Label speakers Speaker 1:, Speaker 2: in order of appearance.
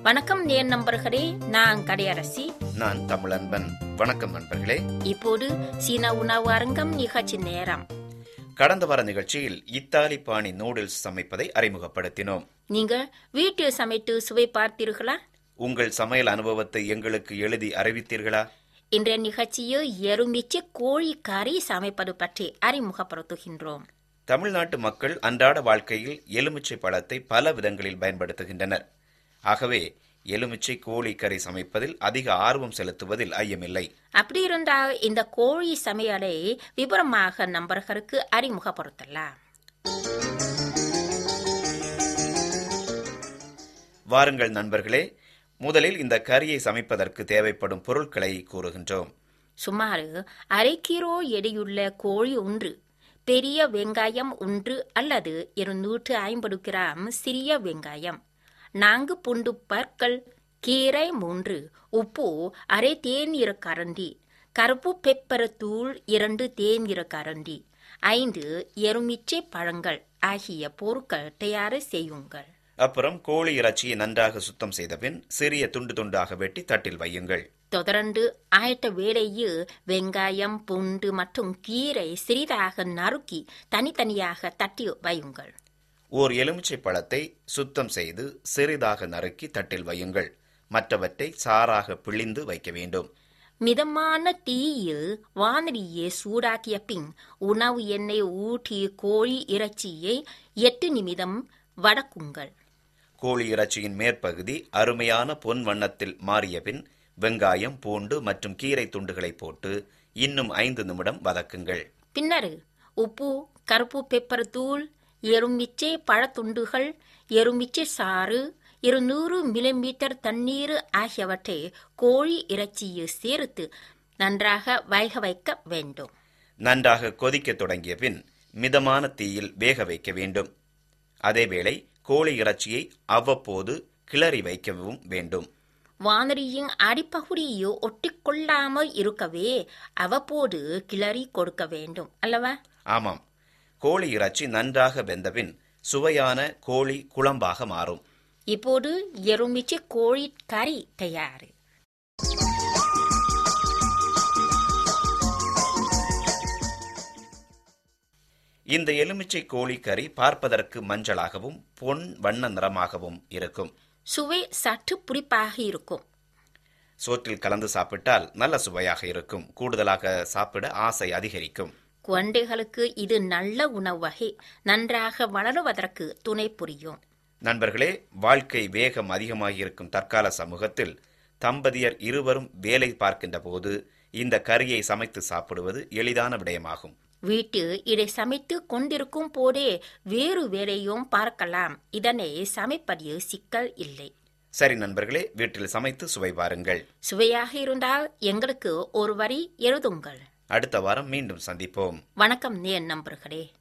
Speaker 1: வணக்கம் நேர் நண்பர்களே நான் கடையரசி
Speaker 2: நான் தமிழன்பன் வணக்கம் நண்பர்களே
Speaker 1: இப்போது சீன உணவு அரங்கம் நிகழ்ச்சி நேரம்
Speaker 2: கடந்த வார நிகழ்ச்சியில் இத்தாலி பாணி நூடுல்ஸ் சமைப்பதை அறிமுகப்படுத்தினோம்
Speaker 1: நீங்கள் வீட்டில் சமைத்து சுவை பார்த்தீர்களா
Speaker 2: உங்கள் சமையல் அனுபவத்தை எங்களுக்கு எழுதி அறிவித்தீர்களா
Speaker 1: இன்றைய நிகழ்ச்சியில் எருமிச்சு கோழி கறி சமைப்பது பற்றி அறிமுகப்படுத்துகின்றோம்
Speaker 2: தமிழ்நாட்டு மக்கள் அன்றாட வாழ்க்கையில் எலுமிச்சை பழத்தை பல விதங்களில் பயன்படுத்துகின்றனர் ஆகவே எலுமிச்சை கோழி கறி சமைப்பதில் அதிக ஆர்வம் செலுத்துவதில் ஐயமில்லை
Speaker 1: அப்படி இருந்தால் இந்த கோழி சமையலை விவரமாக நண்பர்களுக்கு அறிமுகப்படுத்தலாம்
Speaker 2: வாருங்கள் நண்பர்களே முதலில் இந்த கறியை சமைப்பதற்கு தேவைப்படும் பொருட்களை கூறுகின்றோம்
Speaker 1: சுமார் அரை கிலோ எடையுள்ள கோழி ஒன்று பெரிய வெங்காயம் ஒன்று அல்லது இருநூற்று ஐம்பது கிராம் சிறிய வெங்காயம் நான்கு பூண்டு பற்கள் கீரை மூன்று உப்பு அரை தேநீர் கரண்டி கருப்பு பெப்பர் தூள் இரண்டு தேநீர் கரண்டி ஐந்து எருமிச்சை பழங்கள் ஆகிய பொருட்கள் தயார் செய்யுங்கள்
Speaker 2: அப்புறம் கோழி இறைச்சியை நன்றாக சுத்தம் செய்த பின் சிறிய துண்டு துண்டாக வெட்டி தட்டில் வையுங்கள்
Speaker 1: தொடர்ந்து ஆயத்த வேளையில் வெங்காயம் பூண்டு மற்றும் கீரை சிறிதாக நறுக்கி தனித்தனியாக தட்டி வையுங்கள்
Speaker 2: ஓர் எலுமிச்சை பழத்தை சுத்தம் செய்து சிறிதாக நறுக்கி தட்டில் வையுங்கள் மற்றவற்றை சாறாக பிழிந்து வைக்க வேண்டும்
Speaker 1: மிதமான தீயில் வானலியை சூடாக்கிய பின் உணவு எண்ணெய் ஊற்றி கோழி இறைச்சியை எட்டு நிமிடம் வதக்குங்கள்
Speaker 2: கோழி இறைச்சியின் மேற்பகுதி அருமையான பொன் வண்ணத்தில் மாறிய பின் வெங்காயம் பூண்டு மற்றும் கீரை துண்டுகளை போட்டு இன்னும் ஐந்து நிமிடம் வதக்குங்கள்
Speaker 1: பின்னர் உப்பு கருப்பு பெப்பர் தூள் எருமிச்சை பழத்துண்டுகள் எருமிச்சை சாறு இருநூறு மில்லிமீட்டர் தண்ணீர் ஆகியவற்றை கோழி இறைச்சியில் சேர்த்து நன்றாக வேக வைக்க வேண்டும்
Speaker 2: நன்றாக கொதிக்க தொடங்கிய பின் மிதமான தீயில் வேக வைக்க வேண்டும் அதேவேளை கோழி இறைச்சியை அவ்வப்போது கிளறி வைக்கவும் வேண்டும்
Speaker 1: வானரியின் அடிப்பகுதியை ஒட்டிக்கொள்ளாமல் இருக்கவே அவ்வப்போது கிளறி கொடுக்க வேண்டும் அல்லவா
Speaker 2: ஆமாம் கோழி இறைச்சி நன்றாக வெந்தபின் சுவையான கோழி குழம்பாக மாறும்
Speaker 1: இப்போது எருமிச்சை கோழி கறி தயார்
Speaker 2: இந்த எலுமிச்சை கோழி கறி பார்ப்பதற்கு மஞ்சளாகவும் பொன் வண்ண நிறமாகவும் இருக்கும்
Speaker 1: சுவை சற்று புளிப்பாக இருக்கும்
Speaker 2: சோற்றில் கலந்து சாப்பிட்டால் நல்ல சுவையாக இருக்கும் கூடுதலாக சாப்பிட ஆசை அதிகரிக்கும்
Speaker 1: குழந்தைகளுக்கு இது நல்ல உணவு வகை நன்றாக வளருவதற்கு துணை புரியும்
Speaker 2: நண்பர்களே வாழ்க்கை வேகம் அதிகமாகியிருக்கும் தற்கால சமூகத்தில் தம்பதியர் இருவரும் வேலை பார்க்கின்ற போது இந்த கறியை சமைத்து சாப்பிடுவது எளிதான விடயமாகும்
Speaker 1: வீட்டில் இதை சமைத்து கொண்டிருக்கும் போதே வேறு வேலையும் பார்க்கலாம் இதனை சமைப்பதில் சிக்கல் இல்லை
Speaker 2: சரி நண்பர்களே வீட்டில் சமைத்து சுவை பாருங்கள்
Speaker 1: சுவையாக இருந்தால் எங்களுக்கு ஒரு வரி எழுதுங்கள்
Speaker 2: அடுத்த வாரம் மீண்டும் சந்திப்போம்
Speaker 1: வணக்கம் நேர் நண்பர்களே